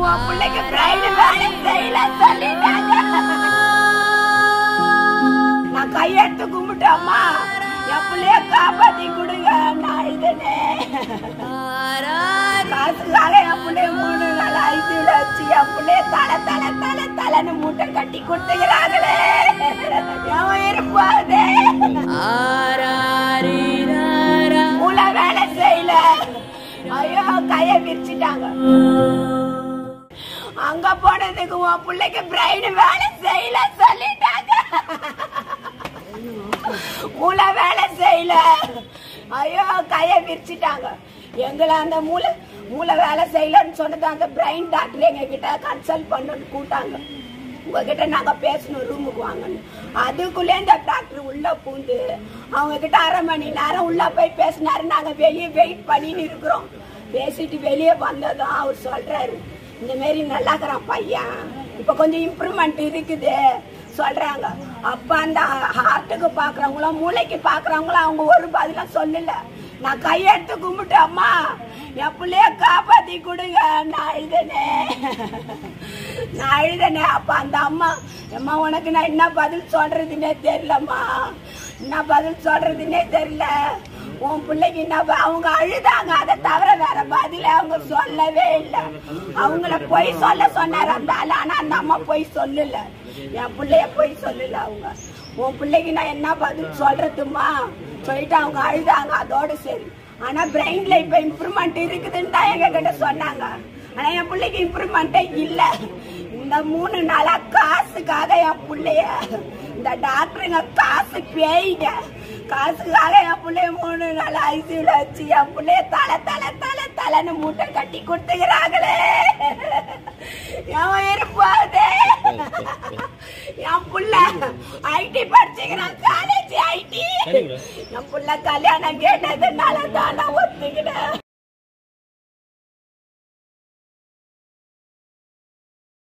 உன் பிள்ளைக்கு பிரைடு வேலை செய்யல சொல்லிட்டாங்க நான் கையெடுத்து கும்பிட்டோம்மா என் பிள்ளைய காப்பாத்தி கொடுங்க நான் அழுதனே காசுக்காக என் பிள்ளைய மூணு நாள் ஐசியூல வச்சு என் பிள்ளைய தலை தலை தலை தலைன்னு மூட்டை கட்டி கொடுத்துக்கிறாங்களே என் உயிர் போகுதே மூளை வேலை செய்யல ஐயோ கைய விரிச்சிட்டாங்க அங்க போனதுக்கு உன் பிள்ளைக்கு பிரைடு வேலை செய்யல சொல்லிட்டாங்க மூளை வேலை செய்யல ஐயோ கைய விரிச்சிட்டாங்க எங்களை அந்த மூளை மூளை வேலை செய்யலன்னு சொன்னது அந்த பிரைன் டாக்டர் எங்க கிட்ட கன்சல்ட் பண்ணணும்னு கூட்டாங்க உங்ககிட்ட நாங்க பேசணும் ரூமுக்கு வாங்கன்னு அதுக்குள்ளே இந்த டாக்டர் உள்ள பூந்து அவங்க கிட்ட அரை மணி நேரம் உள்ள போய் பேசினாரு நாங்க வெளியே வெயிட் பண்ணின்னு இருக்கிறோம் பேசிட்டு வெளியே வந்ததும் அவர் சொல்றாரு இந்த மாரி நல்லாக்குறான் பையன் இப்ப கொஞ்சம் இம்ப்ரூவ்மெண்ட் இருக்குது சொல்றாங்க அப்ப அந்த ஹார்ட்டுக்கு பாக்குறவங்களும் மூளைக்கு பாக்குறவங்களும் அவங்க ஒரு பதிலும் சொல்லல நான் கையெடுத்து கும்பிட்டு அம்மா என் பிள்ளைய காப்பாத்தி கொடுங்க நான் அழுதனே நான் அழுதனே அப்ப அந்த அம்மா அம்மா உனக்கு நான் என்ன பதில் சொல்றதுன்னே தெரியலம்மா என்ன பதில் சொல்றதுன்னே தெரியல உன் பிள்ளைக்கு என்ன ப- அவங்க அழுதாங்க அதை தவிர வேற பதில அவங்க சொல்லவே இல்லை அவங்கள பொய் சொல்ல சொன்னார் அந்த ஆளு ஆனா அந்த அம்மா பொய் சொல்லல என் பிள்ளைய பொய் சொல்லல அவங்க உன் பிள்ளைக்கு நான் என்ன பதில் சொல்றதுமா சொல்லிட்டு அவங்க அழுதாங்க அதோட சரி ஆனா பிரெயின்ல இப்ப இம்ப்ரூவ்மெண்ட் இருக்குதுன்னு தான் எங்க கிட்ட சொன்னாங்க ஆனா என் பிள்ளைக்கு இம்ப்ரூவ்மெண்ட்டே இல்ல இந்த மூணு நாளா காசுக்காக என் பிள்ளைய இந்த டாக்டருங்க காசு பேய்ங்க காசுக்காக என் பிள்ளைய மூணு நாள் ஐசியூல வச்சு என் பிள்ளைய தலை தலை தலை தலைன்னு மூட்டை கட்டி கொடுத்துக்கிறாங்களே என் உயிர் போகுதே என் புள்ள ஐடி படிச்சுக்கிறான் காலேஜ் ஐடி என் புள்ள கல்யாணம் கேட்டதுனால தான் நான் ஒத்துக்கிட்டேன்